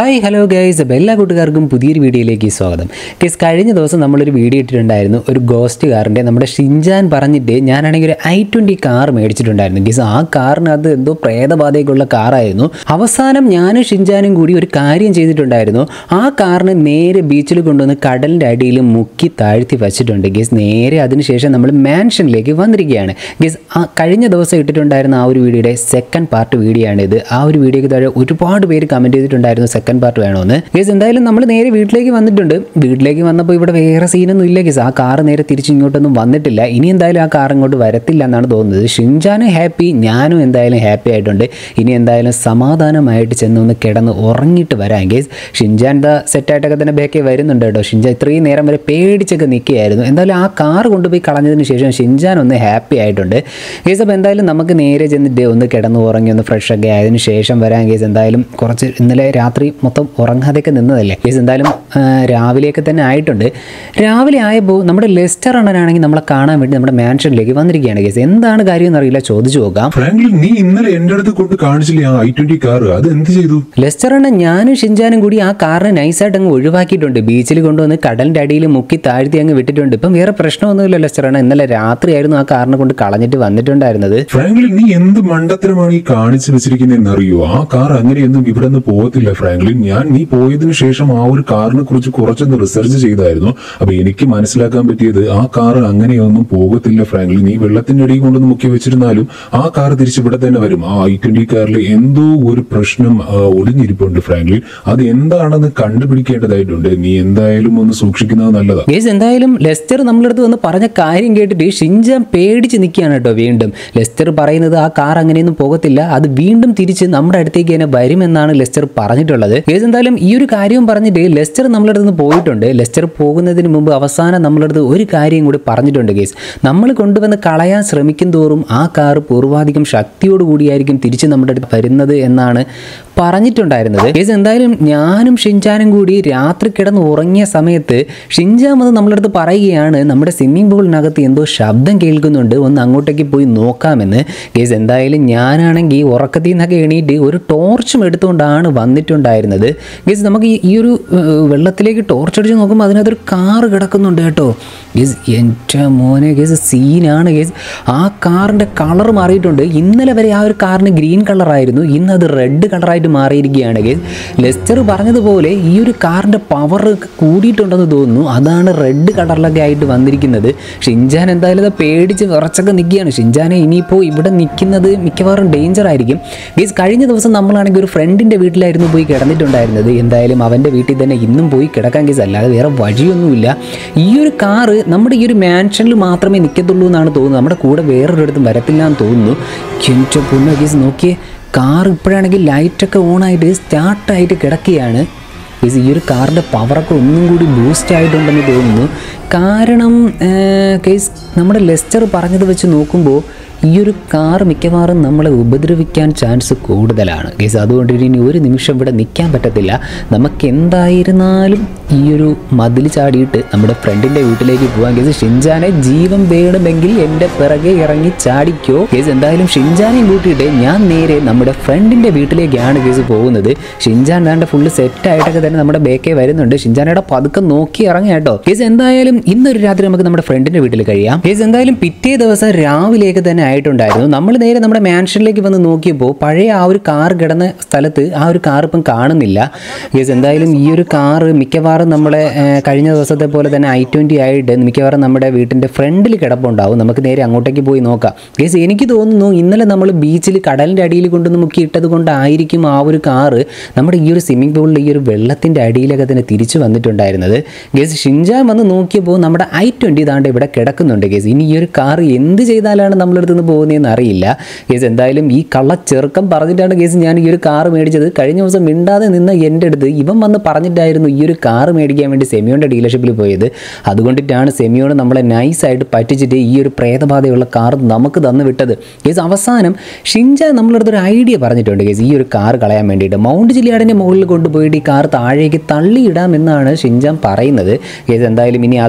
hi hello guys അപ്പോൾ എല്ലാ കൂട്ടുകാർക്കും പുതിയൊരു വീഡിയോയിലേക്ക് സ്വാഗതം ഗൈസ് കഴിഞ്ഞ ദിവസം നമ്മളൊരു വീഡിയോ ഇട്ടിട്ടുണ്ടായിരുന്നു ഒരു ഗോസ്റ്റ് കാറിൻ്റെ നമ്മുടെ ഷിൻജാൻ പറഞ്ഞിട്ട് ഞാനാണെങ്കിൽ ഒരു ഐ ട്വൻറ്റി കാർ മേടിച്ചിട്ടുണ്ടായിരുന്നു ഗൈസ് ആ കാറിന് അത് എന്തോ പ്രേതബാധയൊക്കെയുള്ള കാറായിരുന്നു അവസാനം ഞാനും ഷിൻജാനും കൂടി ഒരു കാര്യം ചെയ്തിട്ടുണ്ടായിരുന്നു ആ കാറിന് നേരെ ബീച്ചിൽ കൊണ്ടുവന്ന് കടലിൻ്റെ അടിയിൽ മുക്കി താഴ്ത്തി വച്ചിട്ടുണ്ട് ഗൈസ് നേരെ അതിനുശേഷം നമ്മൾ മാൻഷനിലേക്ക് വന്നിരിക്കുകയാണ് ഗൈസ് ആ കഴിഞ്ഞ ദിവസം ഇട്ടിട്ടുണ്ടായിരുന്ന ആ ഒരു വീഡിയോയുടെ സെക്കൻഡ് പാർട്ട് വീഡിയോ ആണിത് ആ ഒരു വീഡിയോയ്ക്ക് താഴെ ഒരുപാട് പേര് കമൻറ്റ് ചെയ്തിട്ടുണ്ടായിരുന്നു സെക്കൻഡ് പാർട്ട് വേണമെന്ന് ഗേസ് എന്തായാലും നമ്മൾ നേരെ വീട്ടിലേക്ക് വന്നിട്ടുണ്ട് വീട്ടിലേക്ക് വന്നപ്പോൾ ഇവിടെ വേറെ സീനൊന്നും ഇല്ല ഗേസ് ആ കാർ നേരെ തിരിച്ച് ഇങ്ങോട്ടൊന്നും വന്നിട്ടില്ല ഇനി എന്തായാലും ആ കാർ ഇങ്ങോട്ട് വരത്തില്ല എന്നാണ് തോന്നുന്നത് ഷിൻജാനും ഹാപ്പി ഞാനും എന്തായാലും ഹാപ്പി ആയിട്ടുണ്ട് ഇനി എന്തായാലും സമാധാനമായിട്ട് ചെന്ന് ഒന്ന് കിടന്ന് ഉറങ്ങിയിട്ട് വരാം ഗേസ് ഷിൻജാൻ ദാ സെറ്റായിട്ടൊക്കെ തന്നെ ബേക്കേ വരുന്നുണ്ട് കേട്ടോ ഷിൻജാൻ ഇത്രയും നേരം വരെ പേടിച്ചൊക്കെ നിൽക്കുകയായിരുന്നു എന്തായാലും ആ കാർ കൊണ്ടുപോയി കളഞ്ഞതിന് ശേഷം ഷിൻജാൻ ഒന്ന് ഹാപ്പി ആയിട്ടുണ്ട് ഗേസ് അപ്പോൾ എന്തായാലും നമുക്ക് നേരെ ചെന്നിട്ട് ഒന്ന് കിടന്ന് ഉറങ്ങി ഒന്ന് ഫ്രഷ് ഒക്കെ ആയതിനു ശേഷം വരാം ഗേസ് എന്തായാലും കുറച്ച് ഇന്നലെ രാത്രി മൊത്തം ഉറങ്ങാതെയൊക്കെ നിന്നതല്ലേ ഗേസ് എന്തായാലും ആ, രാവിലെയൊക്കെ തന്നെ ആയിട്ടുണ്ട് രാവിലെ ആയപ്പോൾ നമ്മുടെ ലെസ്റ്റർ അണ്ണനാണെങ്കിൽ നമ്മളെ കാണാൻ വേണ്ടി നമ്മുടെ മാൻഷനിലേക്ക് വന്നിരിക്കുകയാണ് ഗേസ് എന്താണ് കാര്യം എന്നറിയില്ല ചോദിച്ചു നോക്കാം ഫ്രാങ്ക്ലിൻ നീ ഇന്നലെ എന്റെ അടുത്ത് കൊണ്ട് കാണിച്ചില്ലേ ആ ഐ ട്വന്റി കാർ അത് എന്ത് ചെയ്തു ലെസ്റ്റർ അണ്ണൻ ഞാനും ഷിൻജാനും കൂടി ആ കാറിനെ നൈസായിട്ട് അങ്ങ് ഒഴിവാക്കിയിട്ടുണ്ട് ബീച്ചിൽ കൊണ്ടുവന്ന് കടലിൻ്റെ അടിയിൽ മുക്കി താഴ്ത്തി അങ്ങ് വിട്ടിട്ടുണ്ട് ഇപ്പം വേറെ പ്രശ്നമൊന്നുമില്ല ലെസ്റ്റർ അണ്ണൻ ഇന്നലെ രാത്രിയായിരുന്നു ആ കാറിനെ കൊണ്ട് കളഞ്ഞിട്ട് വന്നിട്ടുണ്ടായിരുന്നത് ഫ്രാങ്ക്ലിൻ നീ എന്ത് മണ്ടത്തരമാണ് ഈ കാണിച്ചു വെച്ചിരിക്കുന്നതെന്ന് അറിയോ ആ കാർ അങ്ങനെയൊന്നും ഇവിടെ നിന്ന് പോകത്തില്ല ഫ്രാങ്ക്ലിൻ ഞാൻ നീ പോയതിനു ശേഷം ആ ഒരു കാറിനെ കുറിച്ച് കുറച്ചൊന്ന് റിസർച്ച് ചെയ്തായിരുന്നു അപ്പൊ എനിക്ക് മനസ്സിലാക്കാൻ പറ്റിയത് ആ കാർ അങ്ങനെയൊന്നും പോകത്തില്ല ഫ്രാങ്ക്ലിൻ നീ വെള്ളത്തിന്റെ അടിയിൽ കൊണ്ടൊന്ന് മുക്കി വെച്ചിരുന്നാലും ആ കാർ തിരിച്ച് ഇവിടെ തന്നെ വരും ആ ഐ ട്വന്റി കാറിൽ എന്തോ ഒരു പ്രശ്നം ആ, ഒളിഞ്ഞിരിപ്പുണ്ട് ഫ്രാങ്ക്ലിൻ അത് എന്താണെന്ന് കണ്ടുപിടിക്കേണ്ടതായിട്ടുണ്ട് നീ എന്തായാലും ഒന്ന് സൂക്ഷിക്കുന്നത് നല്ലതാ ഗേസ് എന്തായാലും ലെസ്റ്റർ നമ്മളടുത്ത് വന്ന് പറഞ്ഞ കാര്യം കേട്ടിട്ട് ഷിൻജാൻ പേടിച്ച് നിൽക്കുകയാണ് കേട്ടോ വീണ്ടും ലെസ്റ്റർ പറയുന്നത് ആ കാർ അങ്ങനെയൊന്നും പോകത്തില്ല അത് വീണ്ടും തിരിച്ച് നമ്മുടെ അടുത്തേക്ക് തന്നെ വരുമെന്നാണ് ലെസ്റ്റർ പറഞ്ഞിട്ടുള്ളത് ഗേസ് എന്തായാലും ഈ ഒരു കാര്യം പറഞ്ഞിട്ട് ലെസ്റ്റർ നമ്മളടുത്ത് നിന്ന് പോയിട്ടുണ്ട് ലെസ്റ്റർ പോകുന്നതിന് മുമ്പ് അവസാനം നമ്മളടുത്ത് ഒരു കാര്യം കൂടി പറഞ്ഞിട്ടുണ്ട് ഗേസ് നമ്മൾ കൊണ്ടുവന്ന് കളയാൻ ശ്രമിക്കും തോറും ആ കാർ പൂർവാധികം ശക്തിയോട് കൂടിയായിരിക്കും തിരിച്ച് നമ്മുടെ അടുത്ത് വരുന്നത് എന്നാണ് പറഞ്ഞിട്ടുണ്ടായിരുന്നത് ഗേസ് എന്തായാലും ഞാനും ഷിൻചാനും കൂടി രാത്രി കിടന്ന് ഉറങ്ങിയ സമയത്ത് ഷിൻചാൻ വന്ന് നമ്മുടെ അടുത്ത് പറയുകയാണ് നമ്മുടെ സ്വിമ്മിംഗ് പൂളിനകത്ത് എന്തോ ശബ്ദം കേൾക്കുന്നുണ്ട് ഒന്ന് അങ്ങോട്ടേക്ക് പോയി നോക്കാമെന്ന് ഗേസ് എന്തായാലും ഞാനാണെങ്കിൽ ഉറക്കത്തിൽ നിന്നൊക്കെ എണീറ്റ് ഒരു ടോർച്ചും എടുത്തുകൊണ്ടാണ് വന്നിട്ടുണ്ടായിരുന്നത് ഗേസ് നമുക്ക് ഈ- ഈ ഒരു ഏഹ്, വെള്ളത്തിലേക്ക് ടോർച്ച് അടിച്ച് നോക്കുമ്പോൾ അതിനകത്തൊരു കാറ് കിടക്കുന്നുണ്ട് കേട്ടോ ഗേസ് എൻ്റെ മോനെ ഗേസ് സീനാണ് ഗേസ് ആ കാറിൻ്റെ കളർ മാറിയിട്ടുണ്ട് ഇന്നലെ വരെ ആ ഒരു കാറിന് ഗ്രീൻ കളറായിരുന്നു ഇന്ന് അത് റെഡ് കളറായിട്ട് മാറിയിരിക്കുകയാണ് ഗേസ് ലെസ്റ്റർ പറഞ്ഞതുപോലെ ഈ ഒരു കാറിൻ്റെ പവർ കൂടിയിട്ടുണ്ടെന്ന് തോന്നുന്നു അതാണ് റെഡ് കളറിലൊക്കെ ആയിട്ട് വന്നിരിക്കുന്നത് ഷിൻജാൻ എന്തായാലും അത് പേടിച്ച് വിറച്ചൊക്കെ നിൽക്കുകയാണ് ഷിൻജാനെ ഇനിയിപ്പോൾ ഇവിടെ നിൽക്കുന്നത് മിക്കവാറും ഡേഞ്ചർ ആയിരിക്കും ഗേസ് കഴിഞ്ഞ ദിവസം നമ്മളാണെങ്കിൽ ഒരു ഫ്രണ്ടിൻ്റെ വീട്ടിലായിരുന്നു പോയി കിടന്നിട്ടുണ്ടായിരുന്നത് എന്തായാലും അവൻ്റെ വീട്ടിൽ തന്നെ ഇന്നും പോയി കിടക്കാൻ കേസ് അല്ലാതെ വേറെ വഴിയൊന്നുമില്ല ഈ ഒരു കാറ് നമ്മുടെ ഈ ഒരു മാൻഷനിൽ മാത്രമേ നിൽക്കത്തുള്ളൂ എന്നാണ് തോന്നുന്നത് നമ്മുടെ കൂടെ വേറൊരിടത്തും വരത്തില്ല എന്ന് തോന്നുന്നു എൻ്റെ പൊന്നോ കേസ് നോക്കിയേ കാർ ഇപ്പോഴാണെങ്കിൽ ലൈറ്റൊക്കെ ഓണായിട്ട് സ്റ്റാർട്ടായിട്ട് കിടക്കുകയാണ് കേസ് ഈ ഒരു കാറിൻ്റെ പവറൊക്കെ ഒന്നും കൂടി ബൂസ്റ്റ് ആയിട്ടുണ്ടെന്ന് തോന്നുന്നു കാരണം ഏർ, കേസ് നമ്മുടെ ലെസ്റ്റർ പറഞ്ഞത് വെച്ച് നോക്കുമ്പോൾ ഈ ഒരു കാർ മിക്കവാറും നമ്മളെ ഉപദ്രവിക്കാൻ ചാൻസ് കൂടുതലാണ് കേസ് അതുകൊണ്ട് ഇനി ഒരു നിമിഷം ഇവിടെ നിൽക്കാൻ പറ്റത്തില്ല നമുക്ക് എന്തായിരുന്നാലും ഈ ഒരു മതിൽ ചാടിയിട്ട് നമ്മുടെ ഫ്രണ്ടിൻ്റെ വീട്ടിലേക്ക് പോകാൻ കേസ് ഷിൻജാനെ ജീവൻ വേണമെങ്കിൽ എൻ്റെ പിറകെ ഇറങ്ങി ചാടിക്കോ കേസ് എന്തായാലും ഷിൻജാനെയും കൂട്ടിയിട്ട് ഞാൻ നേരെ നമ്മുടെ ഫ്രണ്ടിൻ്റെ വീട്ടിലേക്കാണ് കേസ് പോകുന്നത് ഷിൻജാൻ ദാണ്ട് ഫുള്ള് സെറ്റായിട്ടൊക്കെ തന്നെ നമ്മുടെ ബേക്കേ വരുന്നുണ്ട് ഷിൻജാനയുടെ പതുക്കെ നോക്കി ഇറങ്ങി കേട്ടോ കേസ് എന്തായാലും ഇന്നൊരു രാത്രി നമുക്ക് നമ്മുടെ ഫ്രണ്ടിൻ്റെ വീട്ടിൽ കഴിയാം കേസ് എന്തായാലും പിറ്റേ ദിവസം രാവിലെയൊക്കെ തന്നെ ആയിട്ടുണ്ടായിരുന്നു നമ്മൾ നേരെ നമ്മുടെ മാൻഷനിലേക്ക് വന്ന് നോക്കിയപ്പോൾ പഴയ ആ ഒരു കാർ കിടന്ന സ്ഥലത്ത് ആ ഒരു കാർ ഇപ്പം കാണുന്നില്ല കേസ് എന്തായാലും ഈ ഒരു കാർ മിക്കവാറും നമ്മളെ ഏർ, കഴിഞ്ഞ ദിവസത്തെ പോലെ തന്നെ ഐ ട്വൻറ്റി ആയിട്ട് മിക്കവാറും നമ്മുടെ വീട്ടിൻ്റെ ഫ്രണ്ടിൽ കിടപ്പുണ്ടാവും നമുക്ക് നേരെ അങ്ങോട്ടേക്ക് പോയി നോക്കാം കേസ് എനിക്ക് തോന്നുന്നു ഇന്നലെ നമ്മൾ ബീച്ചിൽ കടലിൻ്റെ അടിയിൽ കൊണ്ടുവന്ന് മുക്കി ഇട്ടത് കൊണ്ടായിരിക്കും ആ ഒരു കാറ് നമ്മുടെ ഈ ഒരു സ്വിമ്മിംഗ് പൂളിൽ ഈ ഒരു വെള്ളത്തിൻ്റെ അടിയിലൊക്കെ തന്നെ തിരിച്ചു വന്നിട്ടുണ്ടായിരുന്നത് ഗേസ് ഷിൻജാൻ വന്ന് നോക്കിയപ്പോൾ നമ്മുടെ ഐ ട്വൻറ്റി താണ്ട് ഇവിടെ കിടക്കുന്നുണ്ട് ഗേസ് ഇനി ഈ ഒരു കാർ എന്ത് ചെയ്താലാണ് നമ്മളടുത്ത് നിന്ന് പോകുന്നതെന്ന് അറിയില്ല ഗേസ് എന്തായാലും ഈ കള്ള ചെറുക്കം പറഞ്ഞിട്ടാണ് ഗേസ് ഞാൻ ഈ ഒരു കാർ മേടിച്ചത് കഴിഞ്ഞ ദിവസം മിണ്ടാതെ നിന്ന എൻ്റെ അടുത്ത് ഇവൻ വന്ന് പറഞ്ഞിട്ടായിരുന്നു ഈ ഒരു കാർ മേടിക്കാൻ വേണ്ടി സെമിയോൻ്റെ ഡീലർഷിപ്പിൽ പോയത് അതുകൊണ്ടിട്ടാണ് സെമിയോട് നമ്മളെ നൈസായിട്ട് പറ്റിച്ചിട്ട് ഈ ഒരു പ്രേതബാധയുള്ള കാർ നമുക്ക് തന്നു വിട്ടത് ഗേസ് അവസാനം ഷിൻജ നമ്മളടുത്തൊരു ഐഡിയ പറഞ്ഞിട്ടുണ്ട് ഗേസ് ഈ ഒരു കാർ കളയാൻ വേണ്ടിയിട്ട് മൗണ്ട് ജില്ലാടിൻ്റെ മുകളിൽ കൊണ്ടുപോയിട്ട് ഈ കാർ താഴേക്ക് തള്ളിയിടാമെന്നാണ് ഷിൻജാൻ പറയുന്നത് ഗേസ് എന്തായാലും ഇനി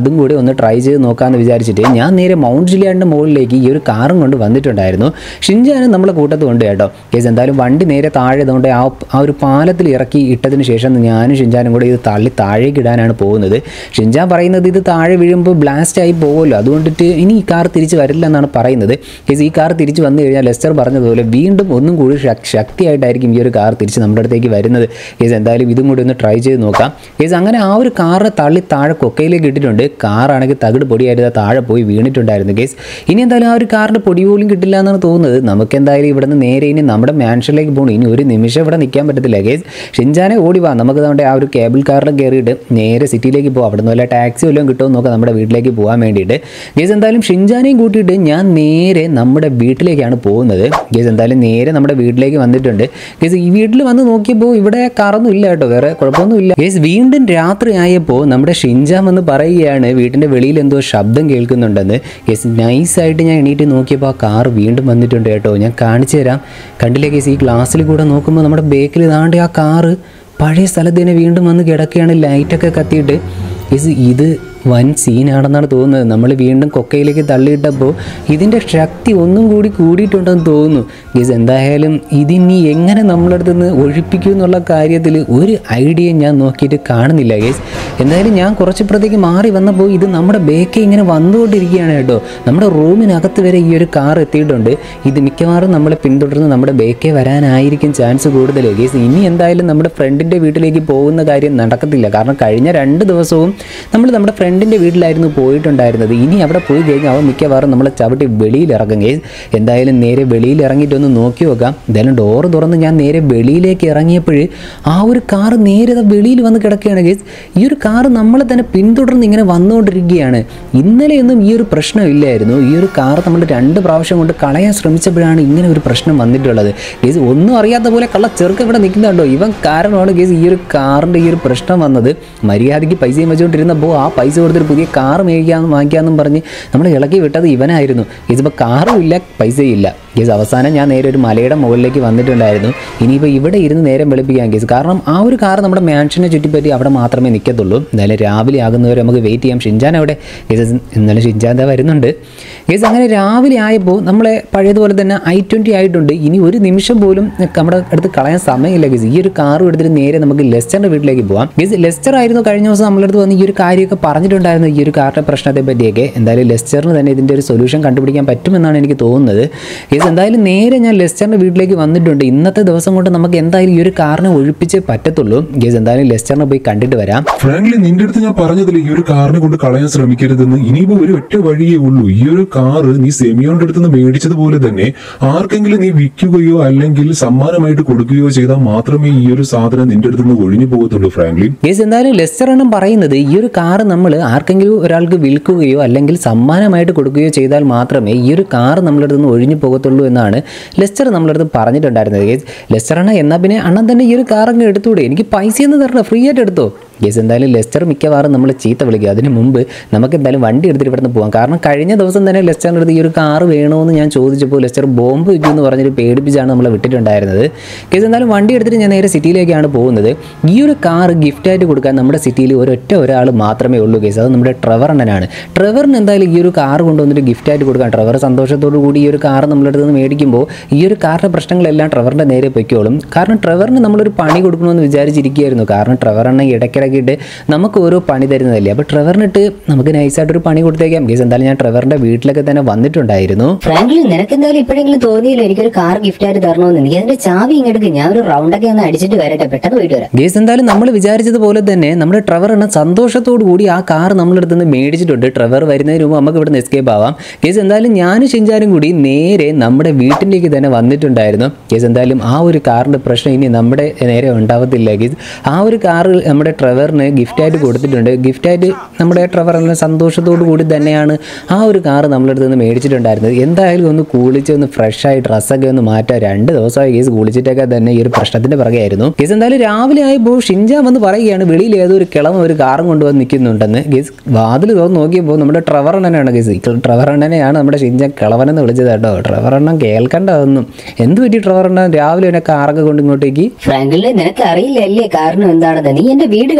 അതും കൂടി ഒന്ന് ട്രൈ ചെയ്ത് നോക്കാമെന്ന് വിചാരിച്ചിട്ട് ഞാൻ നേരെ മൗണ്ട് ജില്ലാൻ്റെ മുകളിലേക്ക് ഈ ഒരു കാറും കൊണ്ട് വന്നിട്ടുണ്ടായിരുന്നു ഷിൻജാനും നമ്മളെ കൂട്ടത്ത് കൊണ്ട് കേട്ടോ കേസ് എന്തായാലും വണ്ടി നേരെ താഴെ ഇതുകൊണ്ട് ആ ആ ഒരു പാലത്തിൽ ഇറക്കി ഇട്ടതിന് ശേഷം ഞാനും ഷിൻജാനും കൂടെ ഇത് തള്ളി താഴേക്ക് ഇടാനാണ് പോകുന്നത് ഷിൻജാൻ പറയുന്നത് ഇത് താഴെ വീഴുമ്പോൾ ബ്ലാസ്റ്റ് ആയി പോകുമല്ലോ അതുകൊണ്ടിട്ട് ഇനി ഈ കാർ തിരിച്ച് വരില്ല എന്നാണ് പറയുന്നത് കേസ് ഈ കാർ തിരിച്ച് വന്നു കഴിഞ്ഞാൽ ലെസ്റ്റർ പറഞ്ഞതുപോലെ വീണ്ടും ഒന്നും കൂടി ശക്- ശക്തിയായിട്ടായിരിക്കും ഈ ഒരു കാർ തിരിച്ച് നമ്മുടെ അടുത്തേക്ക് വരുന്നത് കേസ് എന്തായാലും ഇതും കൂടി ഒന്ന് ട്രൈ ചെയ്ത് നോക്കാം കേസ് അങ്ങനെ ആ ഒരു കാറിനെ തള്ളി താഴെ കൊക്കയിലേക്ക് ഇട്ടിട്ടുണ്ട് കാറാണെങ്കിൽ തകിട് പൊടിയായിട്ട് ദാ താഴെ പോയി വീണിട്ടുണ്ടായിരുന്നു കേസ് ഇനി എന്തായാലും ആ ഒരു കാറിൻ്റെ പൊടി പോലും കിട്ടില്ല എന്നാണ് തോന്നുന്നത് നമുക്ക് എന്തായാലും ഇവിടെ നിന്ന് നേരെ ഇനി നമ്മുടെ മാൻഷനിലേക്ക് പോകണം ഇനി ഒരു നിമിഷം ഇവിടെ നിൽക്കാൻ പറ്റത്തില്ല കേസ് ഷിൻജാനെ ഓടി വാ നമുക്ക് നമ്മുടെ ആ ഒരു കേബിൾ കാറിൽ കയറിയിട്ട് നേരെ സിറ്റിയിലേക്ക് പോകാം അവിടെ നിന്ന് വല്ല ടാക്സി വല്ലതും കിട്ടുമോ നോക്കാം നമ്മുടെ വീട്ടിലേക്ക് പോകാൻ വേണ്ടിയിട്ട് ഗേസ് എന്തായാലും ഷിൻജാനെയും കൂട്ടിയിട്ട് ഞാൻ നേരെ നമ്മുടെ വീട്ടിലേക്കാണ് പോകുന്നത് ഗേസ് എന്തായാലും നേരെ നമ്മുടെ വീട്ടിലേക്ക് വന്നിട്ടുണ്ട് ഗേസ് ഈ വീട്ടിൽ വന്ന് നോക്കിയപ്പോൾ ഇവിടെ കാറൊന്നും ഇല്ല കേട്ടോ വേറെ കുഴപ്പമൊന്നും ഇല്ല ഗേസ് വീണ്ടും രാത്രി ആയപ്പോൾ നമ്മുടെ ഷിൻജാൻ വന്ന് പറയുകയാണ് വീട്ടിൻ്റെ വെളിയിൽ എന്തോ ശബ്ദം കേൾക്കുന്നുണ്ടെന്ന് ഗേസ് നൈസായിട്ട് ഞാൻ എണീറ്റ് നോക്കിയപ്പോൾ ആ കാർ വീണ്ടും വന്നിട്ടുണ്ട് കേട്ടോ ഞാൻ കാണിച്ചു തരാം കണ്ടില്ലേ ഗേസ് ഈ ഗ്ലാസ്സിൽ കൂടെ നോക്കുമ്പോൾ നമ്മുടെ ബേക്കിൽ ഇതാണ്ട് ആ കാറ് പഴയ സ്ഥലത്ത് തന്നെ വീണ്ടും വന്ന് കിടക്കുകയാണ് ലൈറ്റൊക്കെ കത്തിയിട്ട് ഗേസ് ഇത് വൻ സീനാണെന്നാണ് തോന്നുന്നത് നമ്മൾ വീണ്ടും കൊക്കയിലേക്ക് തള്ളിയിട്ടപ്പോൾ ഇതിൻ്റെ ശക്തി ഒന്നും കൂടി കൂടിയിട്ടുണ്ടെന്ന് തോന്നുന്നു ഗീസ് എന്തായാലും ഇതിനി എങ്ങനെ നമ്മളടുത്ത് നിന്ന് ഒഴിപ്പിക്കും എന്നുള്ള കാര്യത്തിൽ ഒരു ഐഡിയ ഞാൻ നോക്കിയിട്ട് കാണുന്നില്ല ഗേസ് എന്തായാലും ഞാൻ കുറച്ചിപ്പുറത്തേക്ക് മാറി വന്നപ്പോൾ ഇത് നമ്മുടെ ബേക്കെ ഇങ്ങനെ വന്നുകൊണ്ടിരിക്കുകയാണ് കേട്ടോ നമ്മുടെ റൂമിനകത്ത് വരെ ഈ ഒരു കാർ എത്തിയിട്ടുണ്ട് ഇത് മിക്കവാറും നമ്മളെ പിന്തുടർന്ന് നമ്മുടെ ബേക്കെ വരാനായിരിക്കും ചാൻസ് കൂടുതൽ ഗേസ് ഇനി എന്തായാലും നമ്മുടെ ഫ്രണ്ടിൻ്റെ വീട്ടിലേക്ക് പോകുന്ന കാര്യം നടക്കത്തില്ല കാരണം കഴിഞ്ഞ രണ്ട് ദിവസവും നമ്മൾ നമ്മുടെ ഫ്രണ്ടിൻ്റെ വീട്ടിലായിരുന്നു പോയിട്ടുണ്ടായിരുന്നത് ഇനി അവിടെ പോയി കഴിഞ്ഞാൽ അവൻ മിക്കവാറും നമ്മളെ ചവിട്ടി വെളിയിൽ ഇറങ്ങും ഗേസ് എന്തായാലും നേരെ വെളിയിൽ ഇറങ്ങിയിട്ടൊന്ന് നോക്കി നോക്കാം എന്തായാലും ഡോറ് തുറന്ന് ഞാൻ നേരെ വെളിയിലേക്ക് ഇറങ്ങിയപ്പോൾ ആ ഒരു കാർ നേരെ ദാ വെളിയിൽ വന്ന് കിടക്കുകയാണ് ഗേസ് ഈ ഒരു കാർ നമ്മളെ തന്നെ പിന്തുടർന്ന് ഇങ്ങനെ വന്നുകൊണ്ടിരിക്കുകയാണ് ഇന്നലെയൊന്നും ഈ ഒരു പ്രശ്നം ഇല്ലായിരുന്നു ഈ ഒരു കാർ നമ്മൾ രണ്ട് പ്രാവശ്യം കൊണ്ട് കളയാൻ ശ്രമിച്ചപ്പോഴാണ് ഇങ്ങനെ ഒരു പ്രശ്നം വന്നിട്ടുള്ളത് ഗേസ് ഒന്നും അറിയാത്ത പോലെ കള്ള ചെറുക്ക ഇവിടെ നിൽക്കുന്നുണ്ടോ ഇവൻ കാരണമാണ് ഗേസ് ഈ ഒരു കാറിൻ്റെ ഈ ഒരു പ്രശ്നം വന്നത് മര്യാദയ്ക്ക് പൈസയും വെച്ചുകൊണ്ടിരുന്നപ്പോൾ ആ പൈസ കൊടുത്തൊരു പുതിയ കാർ മേടിക്കാമെന്ന് വാങ്ങിക്കാമെന്നും പറഞ്ഞ് നമ്മൾ ഇളക്കി വിട്ടത് ഇവനായിരുന്നു ഇതിപ്പോൾ കാറും ഇല്ല പൈസയും ഇല്ല ഗേസ് അവസാനം ഞാൻ നേരെ ഒരു മലയുടെ മുകളിലേക്ക് വന്നിട്ടുണ്ടായിരുന്നു ഇനിയിപ്പോൾ ഇവിടെ ഇരുന്ന് നേരം വെളുപ്പിക്കാൻ കേസ് കാരണം ആ ഒരു കാർ നമ്മുടെ മാൻഷനെ ചുറ്റിപ്പറ്റി അവിടെ മാത്രമേ നിൽക്കത്തുള്ളൂ എന്തായാലും രാവിലെ ആകുന്നവരെ നമുക്ക് വെയിറ്റ് ചെയ്യാം ഷിൻജാൻ അവിടെ കേസ് ഇന്നലെ ഷിൻജാൻ ദാ വരുന്നുണ്ട് കേസ് അങ്ങനെ രാവിലെ ആയപ്പോൾ നമ്മളെ പഴയതുപോലെ തന്നെ ഐ ട്വൻറ്റി ആയിട്ടുണ്ട് ഇനി ഒരു നിമിഷം പോലും നമ്മുടെ അടുത്ത് കളയാൻ സമയമില്ല ഗേസ് ഈ ഒരു കാറും എടുത്തിട്ട് നേരെ നമുക്ക് ലെസ്റ്ററിൻ്റെ വീട്ടിലേക്ക് പോകാം ഗേസ് ലെസ്റ്റർ ആയിരുന്നു കഴിഞ്ഞ ദിവസം നമ്മളെ അടുത്ത് വന്ന് ഈ ഒരു കാര്യമൊക്കെ പറഞ്ഞിട്ടുണ്ടായിരുന്നു ഈ ഒരു കാറിൻ്റെ പ്രശ്നത്തെ പറ്റിയൊക്കെ എന്തായാലും ലെസ്റ്ററിന് തന്നെ ഇതിൻ്റെ ഒരു സൊല്യൂഷൻ കണ്ടുപിടിക്കാൻ പറ്റുമെന്നാണ് എനിക്ക് തോന്നുന്നത് ഗേസ് എന്തായാലും നേരെ ഞാൻ ലെസ്റ്ററിൻ്റെ വീട്ടിലേക്ക് വന്നിട്ടുണ്ട് ഇന്നത്തെ ദിവസം കൊണ്ട് നമുക്ക് എന്തായാലും ഈ ഒരു കാറിനെ ഒഴിപ്പിച്ചേ പറ്റത്തുള്ളൂ ഗേസ് എന്തായാലും ലെസ്റ്ററിനെ പോയി കണ്ടിട്ട് വരാം ഫ്രാങ്ക്ലി നിന്റെ അടുത്ത് ഞാൻ പറഞ്ഞതില്ല ഈ ഒരു കാറിനെ കൊണ്ട് കളയാൻ ശ്രമിക്കരുതെന്ന് ഇനിയിപ്പോ ഒരു ഒറ്റ വഴിയേ ഉള്ളൂ ഈ ഒരു കാറ് നീ സെമിയോന്റെ അടുത്ത് നിന്ന് മേടിച്ചതുപോലെ തന്നെ ആർക്കെങ്കിലും നീ വിൽക്കുകയോ അല്ലെങ്കിൽ സമ്മാനമായിട്ട് കൊടുക്കുകയോ ചെയ്താൽ മാത്രമേ ഈ ഒരു സാധനം നിന്റെ അടുത്ത് നിന്ന് ഒഴിഞ്ഞു പോകത്തുള്ളൂ ഫ്രാങ്ക്ലി യെസ് എന്തായാലും ലെസ്റ്റർ എണ്ണം പറയുന്നത് ഈ ഒരു കാറ് നമ്മൾ ആർക്കെങ്കിലും ഒരാൾക്ക് വിൽക്കുകയോ അല്ലെങ്കിൽ സമ്മാനമായിട്ട് കൊടുക്കുകയോ ചെയ്താൽ മാത്രമേ ഈ ഒരു കാറ് നമ്മളുടെ അടുത്ത് നിന്ന് ഒഴിഞ്ഞു പോകത്തുള്ളൂ എന്നാണ് ലെസ്റ്റർ നമ്മളുടെ അടുത്ത് പറഞ്ഞിട്ടുണ്ടായിരുന്നത് യെസ് ലെസ്റ്റർ അണ്ണ എന്നാൽ പിന്നെ അണ്ണൻ തന്നെ ഈ ഒരു കാർ അങ്ങ് എടുത്തുകൂടെ എനിക്ക് പൈസയൊന്നും തരണം ഫ്രീ ആയിട്ട് എടുത്തോ യെസ് എന്തായാലും ലെസ്റ്റർ മിക്കവാറും നമ്മൾ ചീത്ത വിളിക്കുക അതിന് മുമ്പ് നമുക്ക് എന്തായാലും വണ്ടി എടുത്തിട്ട് ഇവിടുന്ന് പോകാം കാരണം കഴിഞ്ഞ ദിവസം തന്നെ ലെസ്റ്ററിൻ്റെ അടുത്ത് ഈ ഒരു കാറ് വേണമെന്ന് ഞാൻ ചോദിച്ചപ്പോൾ ലെസ്റ്റർ ബോംബ് വയ്ക്കുമെന്ന് പറഞ്ഞിട്ട് പേടിപ്പിച്ചാണ് നമ്മളെ വിട്ടിട്ടുണ്ടായിരുന്നത് കേസ് എന്തായാലും വണ്ടി എടുത്തിട്ട് ഞാൻ നേരെ സിറ്റിയിലേക്കാണ് പോകുന്നത് ഈ ഒരു കാറ് ഗിഫ്റ്റായിട്ട് കൊടുക്കാൻ നമ്മുടെ സിറ്റിയിൽ ഒരൊറ്റ ഒരാൾ മാത്രമേ ഉള്ളൂ കേസ് അത് നമ്മുടെ ട്രെവർ അണ്ണനാണ് ട്രെവറിന് എന്തായാലും ഈ ഒരു കാർ കൊണ്ടുവന്നിട്ട് ഗിഫ്റ്റായിട്ട് കൊടുക്കാൻ ട്രെവർ സന്തോഷത്തോടു കൂടി ഈ ഒരു കാർ നമ്മുടെ അടുത്ത് നിന്ന് മേടിക്കുമ്പോൾ ഈ ഒരു കാറിൻ്റെ പ്രശ്നങ്ങളെല്ലാം ട്രെവറിൻ്റെ നേരെ പൊയ്ക്കോളും കാരണം ട്രെവറിന് നമ്മളൊരു പണി കൊടുക്കണമെന്ന് വിചാരിച്ചിരിക്കുകയായിരുന്നു കാരണം ട്രെവർ അണ്ണ ഇടയ്ക്കിടയ്ക്കിട്ട് നമുക്ക് ഓരോ പണി തരുന്നതല്ലേ അപ്പോൾ ട്രെവറിനിട്ട് നമുക്ക് നൈസായിട്ടൊരു പണി കൊടുത്തേക്കാം കേസ് എന്തായാലും ഞാൻ ട്രെവറിൻ്റെ വീട്ടിലൊക്കെ തന്നെ വന്നിട്ടുണ്ടായിരുന്നു ഫ്രാങ്ക്ലിൻ നിനക്ക് എന്തായാലും ഇപ്പോഴെങ്കിലും തോന്നിയില്ല എനിക്കൊരു കാർ ഗിഫ്റ്റ് ആയിട്ട് തരണമെന്ന് നീ അതിന്റെ ചാവി ഇങ്ങെടുക്ക് ഞാൻ ഒരു റൗണ്ടൊക്കെ ഒന്ന് അടിച്ചിട്ട് വരട്ടെ പെട്ടെന്ന് പോയിട്ട് വരാം ഗേസ് എന്തായാലും നമ്മൾ വിചാരിച്ചതുപോലെ തന്നെ നമ്മുടെ ട്രെവർ എന്ന സന്തോഷത്തോടു കൂടി ആ കാർ നമ്മളടുത്ത് നിന്ന് മേടിച്ചിട്ടുണ്ട് ട്രെവർ വരുന്നതിന് മുമ്പ് നമുക്ക് ഇവിടെ നിന്ന് എസ്കേപ്പ് ആവാം ഗേസ് എന്തായാലും ഞാനും ഷിഞ്ചാനും കൂടി നേരെ നമ്മുടെ വീട്ടിലേക്ക് തന്നെ വന്നിട്ടുണ്ടായിരുന്നു ഗേസ് എന്തായാലും ആ ഒരു കാറിൻ്റെ പ്രശ്നം ഇനി നമ്മുടെ നേരെ ഉണ്ടാവത്തില്ല ഗേസ് ആ ഒരു കാർ നമ്മുടെ ട്രെവറിന് ഗിഫ്റ്റായിട്ട് കൊടുത്തിട്ടുണ്ട് ഗിഫ്റ്റായിട്ട് നമ്മുടെ ട്രെവർ എന്ന സന്തോഷത്തോടു കൂടി തന്നെയാണ് ആ ഒരു കാർ നമ്മളടുത്ത് നിന്ന് മേടിച്ചിട്ടുണ്ടായിരുന്നത് എന്തായാലും ഒന്ന് കുളിച്ച് ഒന്ന് ഫ്രഷായി ഡ്രസ്സൊക്കെ ഒന്ന് മാറ്റാം രണ്ട് ദിവസമായി കേസ് കുളിച്ചിട്ടൊക്കെ തന്നെ ഈ ഒരു പ്രശ്നത്തിന്റെ പുറകെയായിരുന്നു കേസ് എന്തായാലും രാവിലെ ആയപ്പോൾ ഷിൻജാൻ വന്ന് പറയുകയാണ് വെളിയിൽ ഏതോ ഒരു കിളവൻ ഒരു കാറും കൊണ്ടുവന്ന് നിൽക്കുന്നുണ്ടെന്ന് കേസ് വാതിൽ തുറന്ന് നോക്കിയപ്പോൾ നമ്മുടെ ട്രവർ അണ്ണനാണ് കേസ് ട്രവർ അണ്ണനെയാണ് നമ്മുടെ ഷിൻജാൻ കിളവനെന്ന് വിളിച്ചത് കേട്ടോ ട്രവർ അണ്ണൻ കേൾക്കണ്ട അതൊന്നും എന്ത് പറ്റി ട്രവർ അണ്ണൻ രാവിലെ എന്നെ കാറൊക്കെ കൊണ്ട് ഇങ്ങോട്ടേക്ക് ഫ്രാങ്ക്ലിനെ നിനക്ക് അറിയില്ല അല്ലേ കാരണം എന്താണെന്ന് നീ എന്റെ വീട്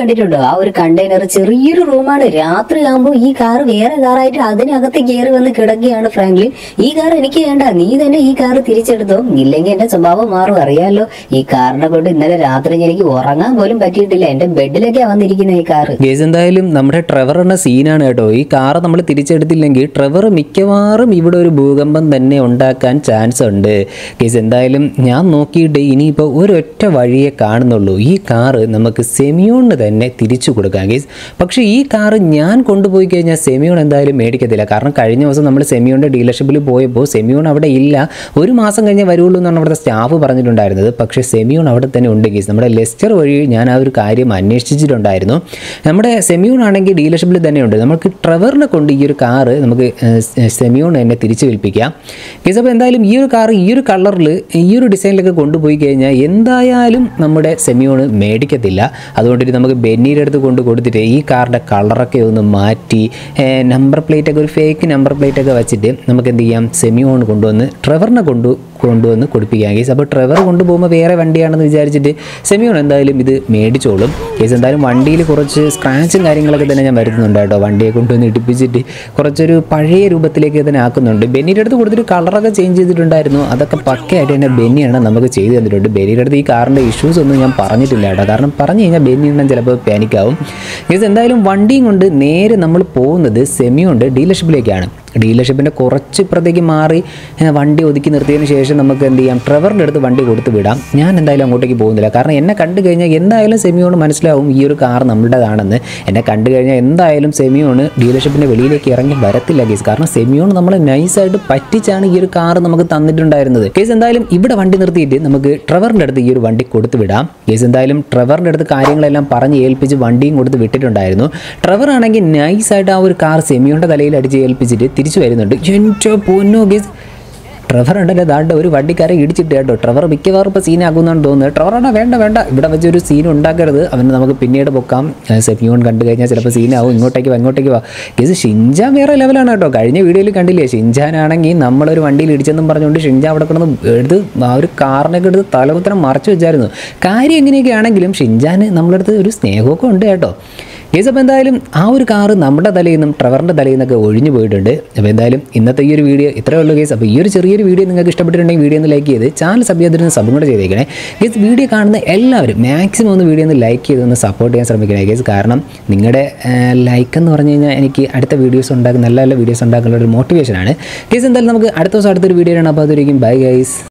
കണ്ടിട്ടുണ്ടോ ആ ഒരു കണ്ടെയ്നർ ചെറിയൊരു റൂമാണ് രാത്രി ആകുമ്പോൾ ഈ കാർ വേറെ കാറായിട്ട് അതിനകത്ത് കയറി വന്ന് കിടക്കുകയാണ് ഫ്രാങ്ക്ലിൻ ഈ കാർ എനിക്ക് വേണ്ട നീ തന്നെ ഈ കാർ തിരിച്ചെടുത്തോ ഇല്ലെങ്കിൽ എന്റെ സ്വഭാവം മാറും അറിയാലോ ഈ കാറിനെ കൊണ്ട് ഇന്നലെ രാത്രി എനിക്ക് ഉറങ്ങാൻ പോലും പറ്റിയിട്ടില്ല എന്റെ ബെഡിലൊക്കെയാ വന്നിരിക്കുന്ന ഈ കാറ് ഗേസ് എന്തായാലും നമ്മുടെ ട്രെവർ എന്ന സീനാണ് കേട്ടോ ഈ കാറ് നമ്മൾ തിരിച്ചെടുത്തില്ലെങ്കിൽ ട്രെവർ മിക്കവാറും ഇവിടെ ഒരു ഭൂകമ്പം തന്നെ ഉണ്ടാക്കാൻ ചാൻസ് ഉണ്ട് ഗേസ് എന്തായാലും ഞാൻ നോക്കിയിട്ട് ഇനിയിപ്പോൾ ഒരൊറ്റ വഴിയെ കാണുന്നുള്ളൂ ഈ കാറ് നമുക്ക് സെമിയോണിന് തന്നെ തിരിച്ചു കൊടുക്കാം ഗേസ് പക്ഷേ ഈ കാറ് ഞാൻ കൊണ്ടുപോയി കഴിഞ്ഞാൽ സെമിയോൺ എന്തായാലും മേടിക്കത്തില്ല കാരണം കഴിഞ്ഞ ദിവസം നമ്മൾ സെമിയോണിൻ്റെ ഡീലർഷിപ്പിൽ പോയപ്പോൾ സെമിയോൺ അവിടെ ഇല്ല ഒരു മാസം കഴിഞ്ഞേ വരുള്ളൂ എന്നാണ് അവിടുത്തെ സ്റ്റാഫ് പറഞ്ഞിട്ടുണ്ടായിരുന്നത് പക്ഷേ സെമിയോൺ അവിടെ തന്നെ ഉണ്ട് ഗീസ് നമ്മുടെ ലെസ്റ്റർ വഴി ഞാൻ ആ ഒരു കാര്യം അന്വേഷിച്ചിട്ടുണ്ടായിരുന്നു നമ്മുടെ സെമിയോൺ ആണെങ്കിൽ ഡീലർഷിപ്പിൽ തന്നെ ഉണ്ട് നമുക്ക് ട്രെവറിനെ കൊണ്ട് ഈ ഒരു കാറ് നമുക്ക് ഏഹ്, സെമിയോൺ തന്നെ തിരിച്ചു വിൽപ്പിക്കാം ഗീസ് അപ്പോൾ എന്തായാലും ഈ ഒരു കാറ് ഈ ഒരു കളറിൽ ഈ ഒരു ഡിസൈനിലൊക്കെ കൊണ്ടുപോയി കഴിഞ്ഞാൽ എന്തായാലും നമ്മുടെ സെമിയോൺ മേടിക്കത്തില്ല അതുകൊണ്ടിട്ട് നമുക്ക് ബെന്നിയുടെ അടുത്ത് കൊണ്ട് കൊടുത്തിട്ട് ഈ കാറിൻ്റെ കളറൊക്കെ ഒന്ന് മാറ്റി നമ്പർ പ്ലേറ്റ് ഒക്കെ ഒരു ഫേക്ക് നമ്പർ പ്ലേറ്റ് ഒക്കെ വെച്ചിട്ട് നമുക്ക് എന്ത് ചെയ്യാം സെമിയോൺ കൊണ്ടുവന്ന് ട്രെവറിനെ കൊണ്ടു കൊണ്ടുവന്ന് കൊടുപ്പിക്കാം കേസ് അപ്പോൾ ട്രെവർ കൊണ്ടുപോകുമ്പോൾ വേറെ വണ്ടിയാണെന്ന് വിചാരിച്ചിട്ട് സെമിയോൺ എന്തായാലും ഇത് മേടിച്ചോളും കേസ് എന്തായാലും വണ്ടിയിൽ കുറച്ച് സ്ക്രാച്ചും കാര്യങ്ങളൊക്കെ തന്നെ ഞാൻ വരുത്തുന്നുണ്ട് കേട്ടോ വണ്ടിയെ കൊണ്ടുവന്ന് ഇടിപ്പിച്ചിട്ട് കുറച്ചൊരു പഴയ രൂപത്തിലേക്ക് തന്നെ ആക്കുന്നുണ്ട് ബെന്നിയുടെ അടുത്ത് കൊടുത്തിട്ട് കളറൊക്കെ ചേഞ്ച് ചെയ്തിട്ടുണ്ടായിരുന്നു അതൊക്കെ പക്കയായിട്ട് തന്നെ ബെന്നിയാണ് നമുക്ക് ചെയ്തു തന്നിട്ടുണ്ട് ബെന്നിയുടെ അടുത്ത് ഈ കാറിൻ്റെ ഇഷ്യൂസ് ഒന്നും ഞാൻ പറഞ്ഞിട്ടില്ല കേട്ടോ കാരണം പറഞ്ഞു കഴിഞ്ഞാൽ ബെന്നി എണ്ണം ചിലപ്പോൾ പാനിക്കാവും കേസ് എന്തായാലും വണ്ടിയും കൊണ്ട് നേരെ നമ്മൾ പോകുന്നത് സെമിയുണ്ട് ഡീലർഷിപ്പിലേക്കാണ് ഡീലർഷിപ്പിൻ്റെ കുറച്ച് ഇപ്പുറത്തേക്ക് മാറി ഏ, വണ്ടി ഒതുക്കി നിർത്തിയതിന് ശേഷം നമുക്ക് എന്ത് ചെയ്യാം ട്രെവറിൻ്റെ അടുത്ത് വണ്ടി കൊടുത്ത് വിടാം ഞാൻ എന്തായാലും അങ്ങോട്ടേക്ക് പോകുന്നില്ല കാരണം എന്നെ കണ്ടു കഴിഞ്ഞാൽ എന്തായാലും സെമിയോണ് മനസ്സിലാവും ഈ ഒരു കാർ നമ്മുടേതാണെന്ന് എന്നെ കണ്ടു കഴിഞ്ഞാൽ എന്തായാലും സെമിയോണ് ഡീലർഷിപ്പിൻ്റെ വെളിയിലേക്ക് ഇറങ്ങി വരത്തില്ല കേസ് കാരണം സെമിയോൺ നമ്മളെ നൈസായിട്ട് പറ്റിച്ചാണ് ഈ ഒരു കാർ നമുക്ക് തന്നിട്ടുണ്ടായിരുന്നത് കേസ് എന്തായാലും ഇവിടെ വണ്ടി നിർത്തിയിട്ട് നമുക്ക് ട്രെവറിൻ്റെ അടുത്ത് ഈ ഒരു വണ്ടി കൊടുത്ത് വിടാം കേസ് എന്തായാലും ട്രെവറിൻ്റെ അടുത്ത് കാര്യങ്ങളെല്ലാം പറഞ്ഞ് ഏൽപ്പിച്ച് വണ്ടിയും കൊടുത്ത് വിട്ടിട്ടുണ്ടായിരുന്നു ട്രെവർ ആണെങ്കിൽ നൈസായിട്ട് ആ ഒരു കാർ സെമിയോൻ്റെ തലയിൽ അടിച്ച് ഏൽപ്പിച്ചിട്ട് തിരിച്ചു വരുന്നുണ്ട് എൻ്റെ പൊന്നോ ഗേസ് ട്രെവർ ഉണ്ടല്ലോ ദാണ്ട് ഒരു വണ്ടിക്കാരെ ഇടിച്ചിട്ട് കേട്ടോ ട്രെവർ മിക്കവാറും ഇപ്പോൾ സീനാക്കുന്നാണ് തോന്നുന്നത് ട്രെവറാണോ വേണ്ട വേണ്ട ഇവിടെ വെച്ചൊരു സീൻ ഉണ്ടാക്കരുത് അവന് നമുക്ക് പിന്നീട് പൊക്കാം സെമിയോൺ കണ്ടു കഴിഞ്ഞാൽ ചിലപ്പോൾ സീനാവും ഇങ്ങോട്ടേക്ക് വാ ഇങ്ങോട്ടേക്ക് വാ ഇത് ഷിൻജാൻ വേറെ ലെവലാണ് കേട്ടോ കഴിഞ്ഞ വീഡിയോയിൽ കണ്ടില്ലേ ഷിൻജാനാണെങ്കിൽ നമ്മളൊരു വണ്ടിയിൽ ഇടിച്ചെന്നും പറഞ്ഞുകൊണ്ട് ഷിൻജാൻ അവിടെ കിടന്ന് എടുത്ത് ആ ഒരു കാറിനൊക്കെ എടുത്ത് തലകുത്തരം മറച്ചു വെച്ചായിരുന്നു കാര്യം എങ്ങനെയൊക്കെ ആണെങ്കിലും ഷിൻജാന് നമ്മളടുത്ത് ഒരു സ്നേഹമൊക്കെ ഉണ്ട് കേട്ടോ കേസ് അപ്പോൾ എന്തായാലും ആ ഒരു കാറ് നമ്മുടെ തലയിൽ നിന്നും ട്രവറിൻ്റെ തലയിൽ നിന്നൊക്കെ ഒഴിഞ്ഞു പോയിട്ടുണ്ട് അപ്പോൾ എന്തായാലും ഇന്നത്തെ ഈ ഒരു വീഡിയോ ഇത്രയേ ഉള്ളൂ കേസ് അപ്പോൾ ഈ ഒരു ചെറിയൊരു വീഡിയോ നിങ്ങൾക്ക് ഇഷ്ടപ്പെട്ടിട്ടുണ്ടെങ്കിൽ വീഡിയോ ഒന്ന് ലൈക്ക് ചെയ്ത് ചാനൽ സബ് ചെയ്തിട്ട് സബും കൂടെ ചെയ്തേക്കണേ കേസ് വീഡിയോ കാണുന്ന എല്ലാവരും മാക്സിമം ഒന്ന് വീഡിയോ ഒന്ന് ലൈക്ക് ചെയ്ത് ഒന്ന് സപ്പോർട്ട് ചെയ്യാൻ ശ്രമിക്കണേ കേസ് കാരണം നിങ്ങളുടെ ലൈക്ക് എന്ന് പറഞ്ഞു കഴിഞ്ഞാൽ എനിക്ക് അടുത്ത വീഡിയോസ് ഉണ്ടാക്കുന്ന നല്ല നല്ല വീഡിയോസ് ഉണ്ടാക്കാനുള്ള ഒരു മോട്ടിവേഷനാണ് കേസ് എന്തായാലും നമുക്ക് അടുത്ത ദിവസം അടുത്തൊരു വീഡിയോ ആണ് അപ്പോൾ അതൊരിക്കും ബൈ ഗൈസ്